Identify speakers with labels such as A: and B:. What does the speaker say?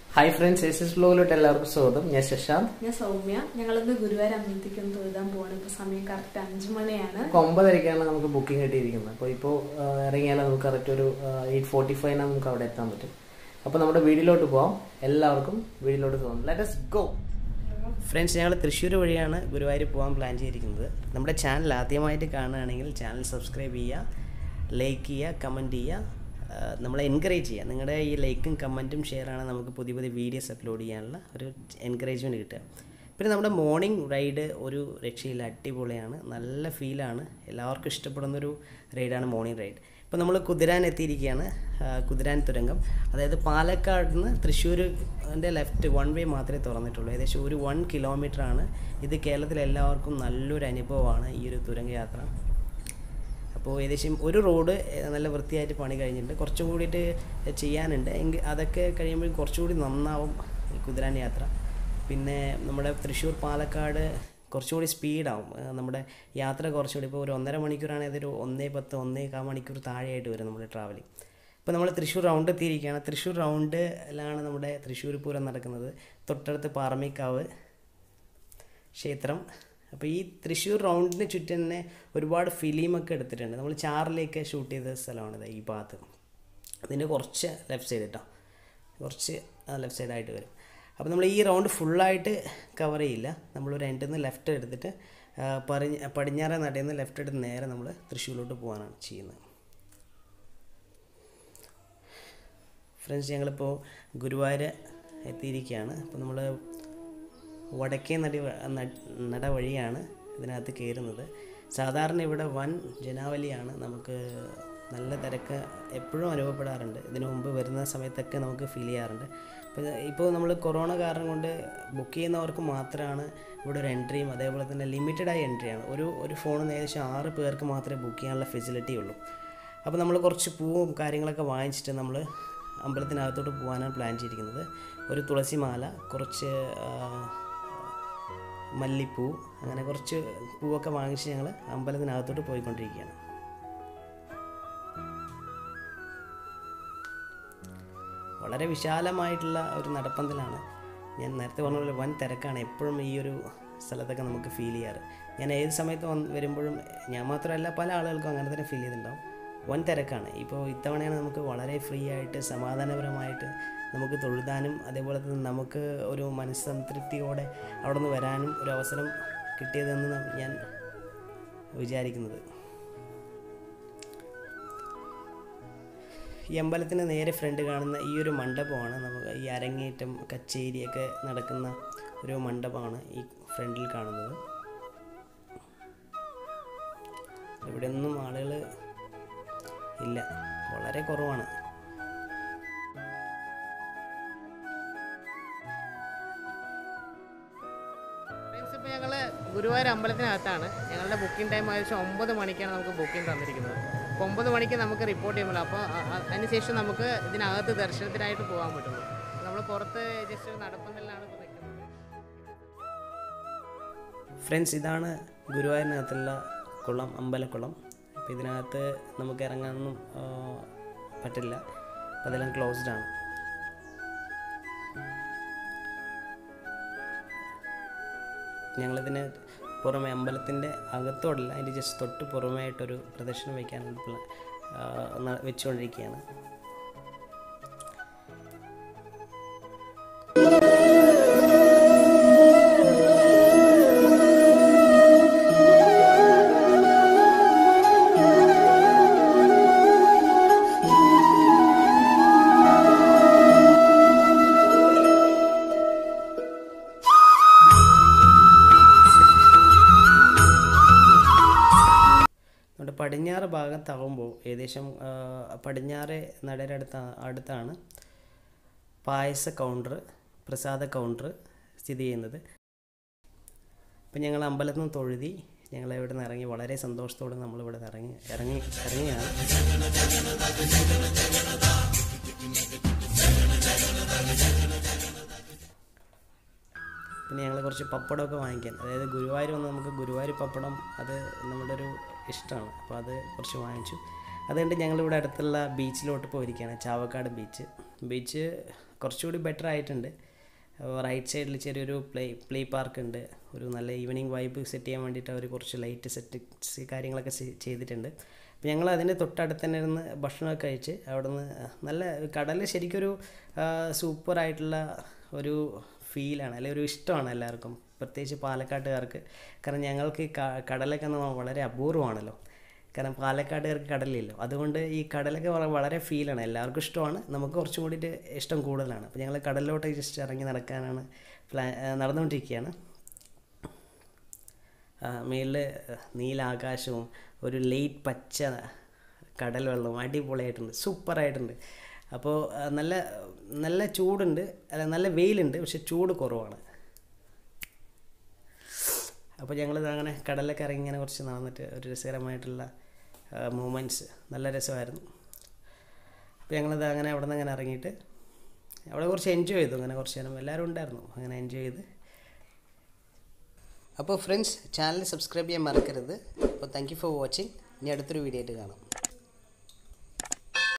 A: hi friends S S ബ്ലോഗിലോട്ട് എല്ലാവർക്കും സ്വാഗതം ഞാൻ ശശാന്ത്
B: ഞാൻ സൗമ്യ ഞങ്ങളിന്ന് ഗുരുവായൂർ അമ്പലത്തേക്ക് ഒന്ന് തൊഴുതാൻ പോവാണ് ഇപ്പൊ സമയം കറക്റ്റ് അഞ്ചു മണിയാണ്
A: നമുക്ക് ഒമ്പതരയ്ക്കാണ് നമുക്ക് ബുക്കിംഗ് കിട്ടിയിരിക്കുന്നത് അപ്പോൾ ഇപ്പോൾ ഇറങ്ങിയാൽ നമുക്ക് കറക്റ്റ് ഒരു എയ്റ്റ് ഫോർട്ടി ഫൈവിനാണ് നമുക്ക് അവിടെ എത്താൻ പറ്റും അപ്പോൾ നമ്മുടെ വീട്ടിലോട്ട് പോവാം എല്ലാവർക്കും വീട്ടിലോട്ട് പോകാം ലെറ്റ് us ഗോ
C: ഫ്രണ്ട്സ് ഞങ്ങൾ തൃശ്ശൂർ വഴിയാണ് ഗുരുവായൂർ പോകാൻ പ്ലാൻ ചെയ്തിരിക്കുന്നത് നമ്മുടെ ചാനൽ ആദ്യമായിട്ട് കാണുകയാണെങ്കിൽ ചാനൽ സബ്സ്ക്രൈബ് ചെയ്യുക ലൈക്ക് ചെയ്യുക കമൻറ്റ് ചെയ്യുക ആ, നമ്മളെ എൻകറേജ് ചെയ്യുക നിങ്ങളുടെ ഈ ലൈക്കും കമൻറ്റും ഷെയറാണ് നമുക്ക് പുതിയ പുതിയ വീഡിയോസ് അപ്ലോഡ് ചെയ്യാനുള്ള ഒരു എൻകറേജ്മെൻറ്റ് കിട്ടുക പിന്നെ നമ്മുടെ മോർണിംഗ് റൈഡ് ഒരു രക്ഷയില്ല അടിപൊളിയാണ് നല്ല ഫീലാണ് എല്ലാവർക്കും ഇഷ്ടപ്പെടുന്നൊരു റൈഡാണ് മോർണിംഗ് റൈഡ് ഇപ്പോൾ നമ്മൾ കുതിരാൻ എത്തിയിരിക്കുകയാണ് ആ, കുതിരാൻ തുരങ്കം അതായത് പാലക്കാട് നിന്ന് തൃശ്ശൂരിൻ്റെ ലെഫ്റ്റ് വൺ വേ മാത്രമേ തുറന്നിട്ടുള്ളൂ ഏകദേശം ഒരു വൺ ആണ് ഇത് കേരളത്തിലെ എല്ലാവർക്കും നല്ലൊരു അനുഭവമാണ് ഈ ഒരു തുരങ്ക യാത്ര അപ്പോൾ ഏകദേശം ഒരു റോഡ് ഏഹ്, നല്ല വൃത്തിയായിട്ട് പണി കഴിഞ്ഞിട്ടുണ്ട് കുറച്ചും കൂടിയിട്ട് ചെയ്യാനുണ്ട് എങ്കിൽ അതൊക്കെ കഴിയുമ്പോൾ കുറച്ചുകൂടി നന്നാവും ഈ കുതിരാൻ യാത്ര പിന്നെ നമ്മുടെ തൃശ്ശൂർ പാലക്കാട് കുറച്ചുകൂടി സ്പീഡാവും ഏഹ്, നമ്മുടെ യാത്ര കുറച്ചുകൂടി ഇപ്പോൾ ഒരു ഒന്നര മണിക്കൂറാണെങ്കിൽ അതൊരു ഒന്നേ പത്ത് ഒന്നേ കാ മണിക്കൂർ താഴെയായിട്ട് വരും നമ്മുടെ ട്രാവലിംഗ് ഇപ്പോൾ നമ്മൾ തൃശ്ശൂർ റൗണ്ട് എത്തിയിരിക്കുകയാണ് തൃശ്ശൂർ റൗണ്ടിലാണ് നമ്മുടെ തൃശ്ശൂർ പൂരം നടക്കുന്നത് തൊട്ടടുത്ത് പാറമേക്കാവ് ക്ഷേത്രം അപ്പോൾ ഈ തൃശ്ശൂർ റൗണ്ടിന് ചുറ്റും തന്നെ ഒരുപാട് ഫിലിമൊക്കെ എടുത്തിട്ടുണ്ട് നമ്മൾ ചാറിലേക്ക് ഷൂട്ട് ചെയ്ത സ്ഥലമാണിത് ഈ ഭാഗത്ത് അതിൻ്റെ കുറച്ച് ലെഫ്റ്റ് സൈഡ് കേട്ടോ കുറച്ച് ലെഫ്റ്റ് സൈഡായിട്ട് വരും അപ്പോൾ നമ്മൾ ഈ റൗണ്ട് ഫുള്ളായിട്ട് കവർ ചെയ്യില്ല നമ്മളൊരു എൻഡിൽ നിന്ന് ലെഫ്റ്റ് എടുത്തിട്ട് ആ, പടിഞ്ഞ പടിഞ്ഞാറേ നടയിൽ നിന്ന് ലെഫ്റ്റ് എടുത്ത് നേരെ നമ്മൾ തൃശ്ശൂരിലോട്ട് പോകാനാണ് ചെയ്യുന്നത് ഫ്രണ്ട്സ് ഞങ്ങളിപ്പോൾ ഗുരുവായൂർ എത്തിയിരിക്കുകയാണ് അപ്പോൾ നമ്മൾ വടക്കേ നടി വ- ന- നട വഴിയാണ് ഇതിനകത്ത് കയറുന്നത് സാധാരണ ഇവിടെ വൻ ജനാവലിയാണ് നമുക്ക് നല്ല തിരക്ക് എപ്പോഴും അനുഭവപ്പെടാറുണ്ട് ഇതിനു മുമ്പ് വരുന്ന സമയത്തൊക്കെ നമുക്ക് ഫീൽ ചെയ്യാറുണ്ട് ഇപ്പോൾ ഇപ്പോൾ നമ്മൾ കൊറോണ കാരണം കൊണ്ട് ബുക്ക് ചെയ്യുന്നവർക്ക് മാത്രമാണ് ഇവിടെ ഒരു എൻട്രിയും അതേപോലെ തന്നെ ലിമിറ്റഡ് ആയ എൻട്രിയാണ് ഒരു ഒരു ഫോണിൽ നിന്ന് ഏകദേശം ആറ് പേർക്ക് മാത്രമേ ബുക്ക് ചെയ്യാനുള്ള ഫെസിലിറ്റി ഉള്ളൂ അപ്പോൾ നമ്മൾ കുറച്ച് പൂവും കാര്യങ്ങളൊക്കെ വാങ്ങിച്ചിട്ട് നമ്മൾ അമ്പലത്തിനകത്തോട്ട് പോകാനാണ് പ്ലാൻ ചെയ്തിരിക്കുന്നത് ഒരു തുളസിമാല കുറച്ച് ആ, മല്ലിപ്പൂ അങ്ങനെ കുറച്ച് പൂവൊക്കെ വാങ്ങിച്ച് ഞങ്ങൾ അമ്പലത്തിനകത്തോട്ട് പോയിക്കൊണ്ടിരിക്കുകയാണ് വളരെ വിശാലമായിട്ടുള്ള ഒരു നടപ്പന്തലാണ് ഞാൻ നേരത്തെ പറഞ്ഞ പോലെ വൻ തിരക്കാണ് എപ്പോഴും ഈ ഒരു സ്ഥലത്തൊക്കെ നമുക്ക് ഫീൽ ചെയ്യാറ് ഞാൻ ഏത് സമയത്ത് വന്ന് വരുമ്പോഴും ഞാൻ മാത്രമല്ല പല ആളുകൾക്കും അങ്ങനെ തന്നെ ഫീൽ ചെയ്തിട്ടുണ്ടാവും വൻ തിരക്കാണ് ഇപ്പോൾ ഇത്തവണയാണ് നമുക്ക് വളരെ ഫ്രീ ആയിട്ട് സമാധാനപരമായിട്ട് നമുക്ക് തൊഴുതാനും അതേപോലെ തന്നെ നമുക്ക് ഒരു മനസ്സംതൃപ്തിയോടെ അവിടെ നിന്ന് വരാനും ഒരു അവസരം കിട്ടിയതെന്ന് ഞാൻ വിചാരിക്കുന്നത് ഈ അമ്പലത്തിന് നേരെ ഫ്രണ്ട് കാണുന്ന ഈ ഒരു മണ്ഡപമാണ് നമുക്ക് ഈ അരങ്ങേറ്റം കച്ചേരിയൊക്കെ നടക്കുന്ന ഒരു മണ്ഡപമാണ് ഈ ഫ്രണ്ടിൽ കാണുന്നത് ഇവിടെ ഒന്നും ആളുകൾ ഇല്ല വളരെ കുറവാണ്
D: ഫ്രണ്ട്സ് ഇപ്പോൾ ഞങ്ങൾ ഗുരുവായൂർ അമ്പലത്തിനകത്താണ് ഞങ്ങളുടെ ബുക്കിംഗ് ടൈം ഏകദേശം ഒമ്പത് മണിക്കാണ് നമുക്ക് ബുക്കിംഗ് തന്നിരിക്കുന്നത് അപ്പോൾ ഒമ്പത് മണിക്ക് നമുക്ക് റിപ്പോർട്ട് ചെയ്യുമ്പോൾ അപ്പോൾ അ- അ- അതിനുശേഷം നമുക്ക് ഇതിനകത്ത് ദർശനത്തിനായിട്ട് പോകാൻ പറ്റുള്ളൂ നമ്മൾ പുറത്ത് ജസ്റ്റ് നടപ്പന്തലിലാണ് ഇപ്പോൾ നിൽക്കുന്നത്
C: ഫ്രണ്ട്സ് ഇതാണ് ഗുരുവായൂരിനകത്തുള്ള കുളം അമ്പലക്കുളം അപ്പോൾ ഇതിനകത്ത് നമുക്ക് ഇറങ്ങാനൊന്നും ആ, പറ്റില്ല അപ്പോൾ അതെല്ലാം ക്ലോസ്ഡ് ആണ് ഞങ്ങളിതിന് പുറമെ അമ്പലത്തിൻ്റെ അകത്തോടല്ല അതിൻ്റെ ജസ്റ്റ് തൊട്ട് പുറമേയായിട്ടൊരു പ്രദർശനം വയ്ക്കാനുള്ള പ്ല- ആ, ന- വെച്ചുകൊണ്ടിരിക്കുകയാണ് നമ്മുടെ പടിഞ്ഞാറ് ഭാഗത്താകുമ്പോൾ ഏകദേശം ആ, പടിഞ്ഞാറ് നടയുടെ അടുത്ത അടുത്താണ് പായസ കൗണ്ടർ പ്രസാദ കൗണ്ടർ സ്ഥിതി ചെയ്യുന്നത് അപ്പം ഞങ്ങൾ അമ്പലത്തിൽ നിന്ന് തൊഴുതി ഞങ്ങൾ ഇവിടെ നിന്ന് ഇറങ്ങി വളരെ സന്തോഷത്തോടെ നമ്മളിവിടെ നിന്ന് ഇറങ്ങി ഇറങ്ങി ഇറങ്ങിയാണ് പിന്നെ ഞങ്ങൾ കുറച്ച് പപ്പടമൊക്കെ വാങ്ങിക്കാൻ അതായത് ഗുരുവായൂർ വന്ന് നമുക്ക് ഗുരുവായൂർ പപ്പടം അത് നമ്മുടെ ഒരു ഇഷ്ടമാണ് അപ്പോൾ അത് കുറച്ച് വാങ്ങിച്ചു അതുകൊണ്ട് ഞങ്ങളിവിടെ അടുത്തുള്ള ബീച്ചിലോട്ട് പോയിരിക്കുകയാണ് ചാവക്കാട് ബീച്ച് ബീച്ച് കുറച്ചുകൂടി ബെറ്റർ ആയിട്ടുണ്ട് റൈറ്റ് സൈഡിൽ ചെറിയൊരു പ്ലേ പ്ലേ പാർക്ക് ഉണ്ട് ഒരു നല്ല ഈവനിങ് വൈബ് സെറ്റ് ചെയ്യാൻ വേണ്ടിയിട്ട് അവർ കുറച്ച് ലൈറ്റ് സെറ്റ് കാര്യങ്ങളൊക്കെ ചെ- ചെയ്തിട്ടുണ്ട് അപ്പോൾ ഞങ്ങൾ അതിൻ്റെ തൊട്ടടുത്ത് തന്നെ ഇരുന്ന് ഭക്ഷണമൊക്കെ കഴിച്ച് അവിടെ നിന്ന് നല്ല കടൽ ശരിക്കൊരു സൂപ്പറായിട്ടുള്ള ഒരു ഫീലാണ് അല്ലെങ്കിൽ ഒരു ഇഷ്ടമാണ് എല്ലാവർക്കും പ്രത്യേകിച്ച് പാലക്കാട്ടുകാർക്ക് കാരണം ഞങ്ങൾക്ക് ഈ ക- കടലൊക്കെ എന്ന് പറഞ്ഞാൽ വളരെ അപൂർവമാണല്ലോ കാരണം പാലക്കാട്ടുകാർക്ക് കടലില്ലല്ലോ അതുകൊണ്ട് ഈ കടലൊക്കെ വള- വളരെ ഫീലാണ് എല്ലാവർക്കും ഇഷ്ടമാണ് നമുക്ക് കുറച്ചും കൂടിയിട്ട് ഇഷ്ടം കൂടുതലാണ് അപ്പോൾ ഞങ്ങൾ കടലിലോട്ട് ജസ്റ്റ് ഇറങ്ങി നടക്കാനാണ് പ്ലാൻ നടന്നുകൊണ്ടിരിക്കുകയാണ് മേളിൽ നീലാകാശവും ഒരു ലൈറ്റ് പച്ച കടൽ വെള്ളവും അടിപൊളിയായിട്ടുണ്ട് സൂപ്പറായിട്ടുണ്ട് അപ്പോൾ ആ, നല്ല നല്ല ചൂടുണ്ട് അല്ല നല്ല വെയിലുണ്ട് പക്ഷെ ചൂട് കുറവാണ് അപ്പോൾ ഞങ്ങൾ അങ്ങനെ കടലിലൊക്കെ ഇറങ്ങി ഇങ്ങനെ കുറച്ച് നടന്നിട്ട് ഒരു രസകരമായിട്ടുള്ള മൂമെൻറ്റ്സ് നല്ല രസമായിരുന്നു അപ്പോൾ ഞങ്ങളിത് അങ്ങനെ അവിടെ നിന്ന് അങ്ങനെ ഇറങ്ങിയിട്ട് അവിടെ കുറച്ച് എൻജോയ് ചെയ്തു അങ്ങനെ കുറച്ച് നേരം എല്ലാവരും ഉണ്ടായിരുന്നു അങ്ങനെ എൻജോയ് ചെയ്ത് അപ്പോൾ ഫ്രണ്ട്സ് ചാനൽ സബ്സ്ക്രൈബ് ചെയ്യാൻ മറക്കരുത് അപ്പോൾ താങ്ക് യു ഫോർ വാച്ചിങ് ഇനി അടുത്തൊരു വീഡിയോ ആയിട്ട് കാണാം